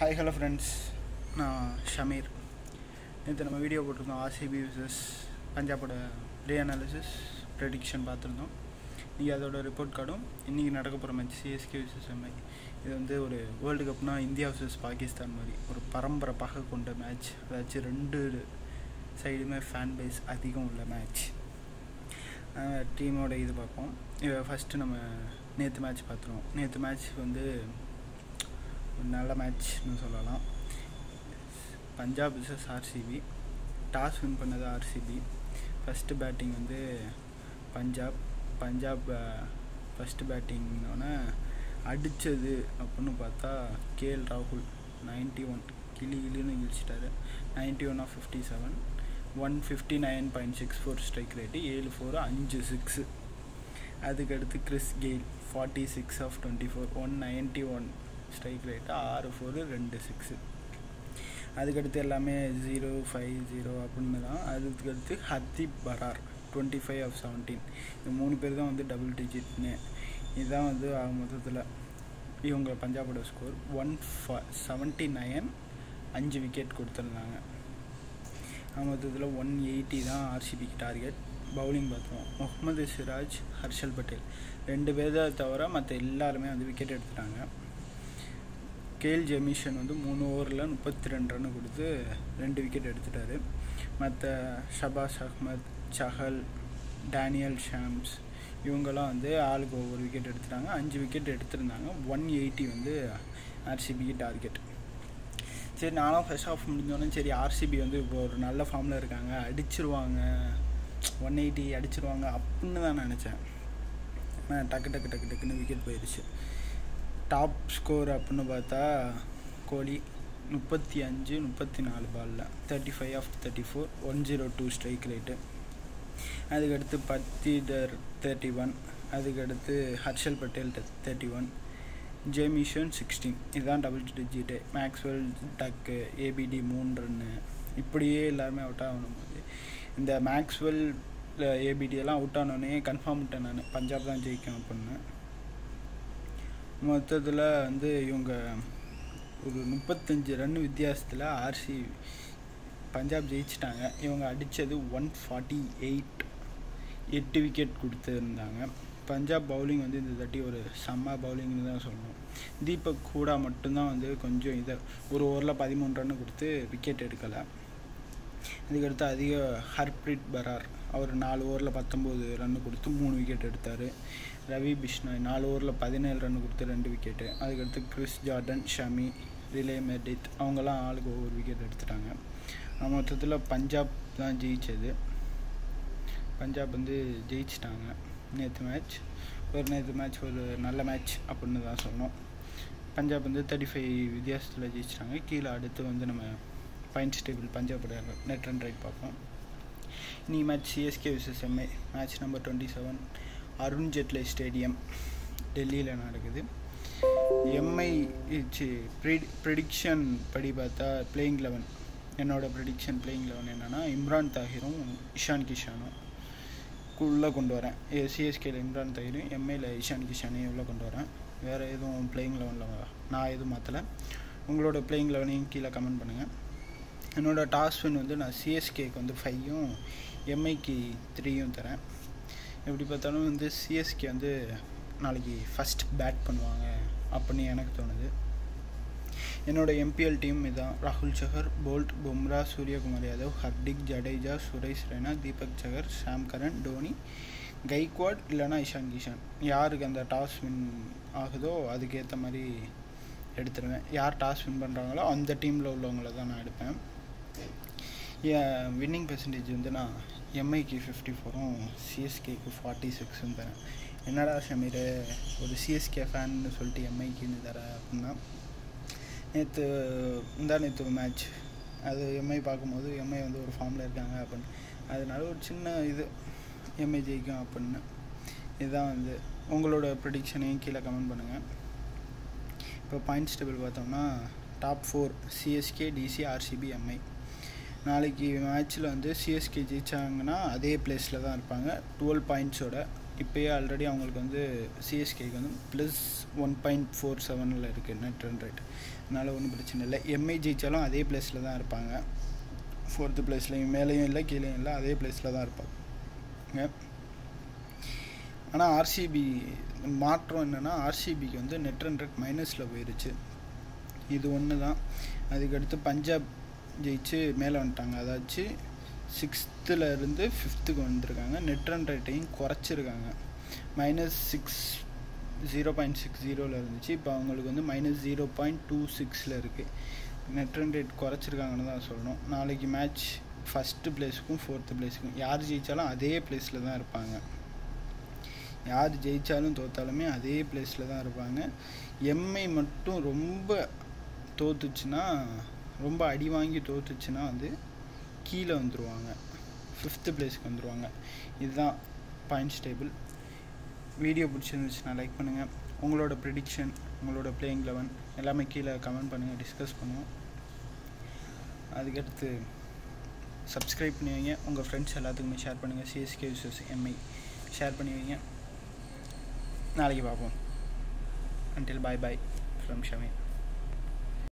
hi hello friends நான் ஷமீர் நேற்று நம்ம வீடியோ போட்டிருந்தோம் ஆர்சிபி விசஸ் பஞ்சாபோட டே அனாலிசிஸ் ப்ரெடிக்ஷன் பார்த்துருந்தோம் இன்றைக்கி அதோட ரிப்போர்ட் கார்டும் இன்றைக்கி நடக்க போகிற மேட்ச் சிஎஸ்கே விசஸ் எம்ஐ இது வந்து ஒரு வேர்ல்டு கப்னா இந்தியா விசஸ் பாகிஸ்தான் மாதிரி ஒரு பரம்பரை பகை கொண்ட மேட்ச் அதாச்சும் ரெண்டு சைடுமே ஃபேன் பேஸ் அதிகம் உள்ள மேட்ச் டீமோட இது பார்ப்போம் ஃபஸ்ட்டு நம்ம நேற்று மேட்ச் பார்த்துருவோம் நேற்று மேட்ச் வந்து ஒரு நல்ல மேட்ச்னு சொல்லலாம் Punjab versus RCB toss win பண்ணது ஆர்சிபி ஃபஸ்ட்டு பேட்டிங் வந்து பஞ்சாப் பஞ்சாப் ஃபஸ்ட்டு பேட்டிங்னோடனே அடித்தது அப்படின்னு பார்த்தா கேஎல் ராகுல் நைன்ட்டி ஒன் கிளி கிளின்னு இழிச்சிட்டாரு ninety one of fifty seven one fifty nine point six four strike rate ஏழு ஃபோர் அஞ்சு சிக்ஸு அதுக்கடுத்து Chris Gayle forty six of twenty four one ninety one strike rate ஆறு ஃபோரு ரெண்டு six அதுக்கடுத்து எல்லாமே ஜீரோ ஃபைவ் ஜீரோ அப்படின்னு தான் அதுக்கடுத்து Hardeep Brar twenty five of seventeen இந்த மூணு பேர் தான் வந்து டபுள் டிஜிட்னு இதுதான் வந்து ஆக மொத்தத்தில் இவங்க பஞ்சாபோட ஸ்கோர் ஒன் ஃப செவன்ட்டி நைன் அஞ்சு விக்கெட் கொடுத்துருந்தாங்க ஆக மொத்தத்தில் ஒன் எயிட்டி தான் ஆர்சிபிக்கு டார்கெட் பவுலிங் பார்த்துருவோம் முகமது சிராஜ் ஹர்ஷல் பட்டேல் ரெண்டு பேர் தான் தவிர மற்ற எல்லாருமே வந்து விக்கெட் எடுத்துட்டாங்க கேஎல் ஜெமிஷன் வந்து மூணு ஓவரில் முப்பத்தி ரெண்டு ரன் கொடுத்து ரெண்டு விக்கெட் எடுத்துட்டாரு மற்ற ஷபாஸ் அஹ்மத் சஹல் டேனியல் ஷாம்ஸ் இவங்கெல்லாம் வந்து ஆளுக்கு ஒவ்வொரு விக்கெட் எடுத்துட்டாங்க அஞ்சு விக்கெட் எடுத்திருந்தாங்க ஒன் எயிட்டி வந்து ஆர்சிபிக்கு டார்கெட் சரி நானும் ஃபர்ஸ்ட் ஆஃப் முடிஞ்சோடனே சரி ஆர்சிபி வந்து இப்போ ஒரு நல்ல ஃபார்மில் இருக்காங்க அடிச்சிருவாங்க ஒன் எயிட்டி அடிச்சிருவாங்க அப்படின்னு தான் நினச்சேன் ஆனால் டக்கு டக்கு டக்கு டக்குன்னு விக்கெட் போயிடுச்சு டாப் ஸ்கோர் அப்படின்னு பார்த்தா கோலி முப்பத்தி அஞ்சு முப்பத்தி நாலு பாலில் thirty five of thirty four one zero two strike rate அதுக்கடுத்து பத்திடர் தேர்ட்டி ஒன் அதுக்கடுத்து Harshal Patel thirty one Jamieson sixteen இதுதான் double digit Maxwell duck ABD மூணு ரன்னு இப்படியே எல்லாருமே அவுட் ஆகணும் போது இந்த மேக்ஸ்வெல் ஏபிடியெல்லாம் அவுட் ஆனோடனே கன்ஃபார்ம் விட்டேன் நான் பஞ்சாப் தான் ஜெயிக்கும் அப்படின்னு மொத்தத்தில் வந்து இவங்க ஒரு முப்பத்தஞ்சு ரன் வித்தியாசத்தில் ஆர்சி பஞ்சாப் ஜெயிச்சிட்டாங்க இவங்க அடித்தது ஒன் ஃபார்ட்டி எயிட் எட்டு விக்கெட் கொடுத்துருந்தாங்க பஞ்சாப் பவுலிங் வந்து இந்த தட்டி ஒரு செம்ம பவுலிங்னு தான் சொல்லணும் தீபக் கூடா மட்டும்தான் வந்து கொஞ்சம் இதை ஒரு ஓவரில் பதிமூணு ரன் கொடுத்து விக்கெட் எடுக்கலை அதுக்கடுத்து அதிக ஹர்ப்ரீத் பரார் அவர் நாலு ஓவரில் பத்தொம்போது ரன் கொடுத்து மூணு விக்கெட் எடுத்தார் ரவி பிஷ்னாய் நாலு ஓவரில் பதினேழு ரன் கொடுத்து ரெண்டு விக்கெட்டு அதுக்கடுத்து Chris Jordan Shami Riley Meredith அவங்கெல்லாம் ஆளுக்கு ஒவ்வொரு விக்கெட் எடுத்துட்டாங்க மொத்தத்தில் பஞ்சாப் தான் ஜெயித்தது பஞ்சாப் வந்து ஜெயிச்சிட்டாங்க நேற்று மேட்ச் ஒரு நேற்று மேட்ச் ஒரு நல்ல மேட்ச் அப்படின்னு தான் சொன்னோம் பஞ்சாப் வந்து தேர்ட்டி ஃபைவ் வித்தியாசத்தில் ஜெயிச்சிட்டாங்க கீழே அடுத்து வந்து நம்ம பாயிண்ட்ஸ் டேபிள் பஞ்சாபோட நெட் ரன் ரேட் பார்ப்போம் நீ match CSK versus MI match number twenty seven Arun Jaitley stadium டெல்லியில் நடக்குது எம்ஐ ப்ரிடி ப்ரிடிக்ஷன் படி பார்த்தா பிளேயிங் லெவன் என்னோடய ப்ரிடிக்ஷன் பிளேயிங் லெவன் என்னென்னா இம்ரான் தாஹிரும் இஷான் கிஷானும் உள்ளே கொண்டு வரேன் சிஎஸ்கேல இம்ரான் தாஹிரும் எம்ஐயில் இஷான் கிஷானையும் உள்ளே கொண்டு வரேன் வேறு எதுவும் பிளேயிங் லெவனில் நான் எதுவும் மாற்றலை உங்களோட பிளேயிங் லெவனையும் கீழே கமெண்ட் பண்ணுங்கள் என்னோடய டாஸ் வின் வந்து நான் சிஎஸ்கேக்கு வந்து ஃபைவும் எம்ஐக்கு த்ரீயும் தரேன் எப்படி பார்த்தாலும் வந்து சிஎஸ்கே வந்து நாளைக்கு ஃபஸ்ட் பேட் பண்ணுவாங்க அப்படின்னு எனக்கு தோணுது என்னோடய எம்பிஎல் டீம் இதான் ராகுல் சஹர் போல்ட் பும்ரா சூரியகுமார் யாதவ் ஹர்திக் ஜடேஜா சுரேஷ் ரெய்னா தீபக் சகர் ஷாம் கரன் டோனி கைக்வாட் இல்லைனா இஷான் கிஷான் யாருக்கு அந்த டாஸ் வின் ஆகுதோ அதுக்கேற்ற மாதிரி எடுத்துருவேன் யார் டாஸ் வின் பண்ணுறாங்களோ அந்த டீமில் உள்ளவங்கள தான் நான் எடுப்பேன் என் வின்னிங் பெர்சன்டேஜ் வந்து நான் எம்ஐக்கு ஃபிஃப்டி ஃபோரும் சிஎஸ்கேக்கு ஃபார்ட்டி சிக்ஸும் தரேன் என்னடா ஷமீர் ஒரு சிஎஸ்கே ஃபேன்னு சொல்லிட்டு எம்ஐக்குன்னு தர அப்படின்னா நேற்று இந்த நேற்று மேட்ச் அது எம்ஐ பார்க்கும்போது எம்ஐ வந்து ஒரு ஃபார்மில் இருக்காங்க அப்படின்னு அதனால ஒரு சின்ன இது எம்ஐ ஜெயிக்கும் அப்படின்னு இதுதான் வந்து உங்களோட ப்ரிடிக்ஷனையும் கீழே கமெண்ட் பண்ணுங்கள் இப்போ பாயிண்ட்ஸ் டேபிள் பார்த்தோம்னா top four CSK DC RCB MI நாளைக்கு மேட்ச்சில் வந்து சிஎஸ்கே ஜெயிச்சாங்கன்னா அதே பிளேஸில் தான் இருப்பாங்க டுவெல் பாயிண்ட்ஸோட இப்போயே ஆல்ரெடி அவங்களுக்கு வந்து சிஎஸ்கேக்கு வந்து ப்ளஸ் ஒன் பாயிண்ட் ஃபோர் செவனில் இருக்குது நெட் ரன் ரேட் அதனால் ஒன்றும் பிரச்சனை இல்லை எம்ஐ ஜெயித்தாலும் அதே பிளேஸில் தான் இருப்பாங்க ஃபோர்த்து பிளேஸ்லையும் மேலேயும் இல்லை கீழேயும் இல்லை அதே பிளேஸில் தான் இருப்பாங்க ஆனால் ஆர்சிபி மாற்றம் என்னென்னா ஆர்சிபிக்கு வந்து நெட் ரன் ரேட் மைனஸில் போயிருச்சு இது ஒன்று தான் அதுக்கடுத்து பஞ்சாப் ஜெயிச்சு மேலே வந்துட்டாங்க அதாச்சு சிக்ஸ்த்தில் இருந்து ஃபிஃப்த்துக்கு வந்திருக்காங்க நெட் ரன் ரேட்டையும் குறைச்சிருக்காங்க minus six zero point six ஜீரோவில் இருந்துச்சு இப்போ அவங்களுக்கு வந்து மைனஸ் ஜீரோ பாயிண்ட் டூ சிக்ஸில் இருக்குது நெட் ரன் ரேட் குறைச்சிருக்காங்கன்னு தான் சொல்லணும் நாளைக்கு மேட்ச் ஃபஸ்ட்டு பிளேஸுக்கும் ஃபோர்த்து பிளேஸுக்கும் யார் ஜெயித்தாலும் அதே பிளேஸில் தான் இருப்பாங்க யார் ஜெயித்தாலும் தோத்தாலுமே அதே பிளேஸில் தான் இருப்பாங்க எம்ஐ மட்டும் ரொம்ப தோத்துச்சுன்னா ரொம்ப அடி வாங்கி தோத்துச்சுன்னா வந்து கீழே வந்துடுவாங்க ஃபிஃப்த்து பிளேஸ்க்கு வந்துடுவாங்க இதுதான் பாயிண்ட்ஸ் டேபிள் வீடியோ பிடிச்சிருந்துச்சுன்னா லைக் பண்ணுங்கள் உங்களோட ப்ரிடிக்ஷன் உங்களோட பிளேயிங் லெவன் எல்லாமே கீழே கமெண்ட் பண்ணுங்கள் டிஸ்கஸ் பண்ணுவோம் அதுக்கடுத்து சப்ஸ்கிரைப் பண்ணி வைங்க உங்கள் ஃப்ரெண்ட்ஸ் எல்லாத்துக்குமே ஷேர் பண்ணுங்கள் சிஎஸ்கே விசஸ் எம்ஐ ஷேர் பண்ணி வைங்க நாளைக்கு பார்ப்போம் until bye bye from Shami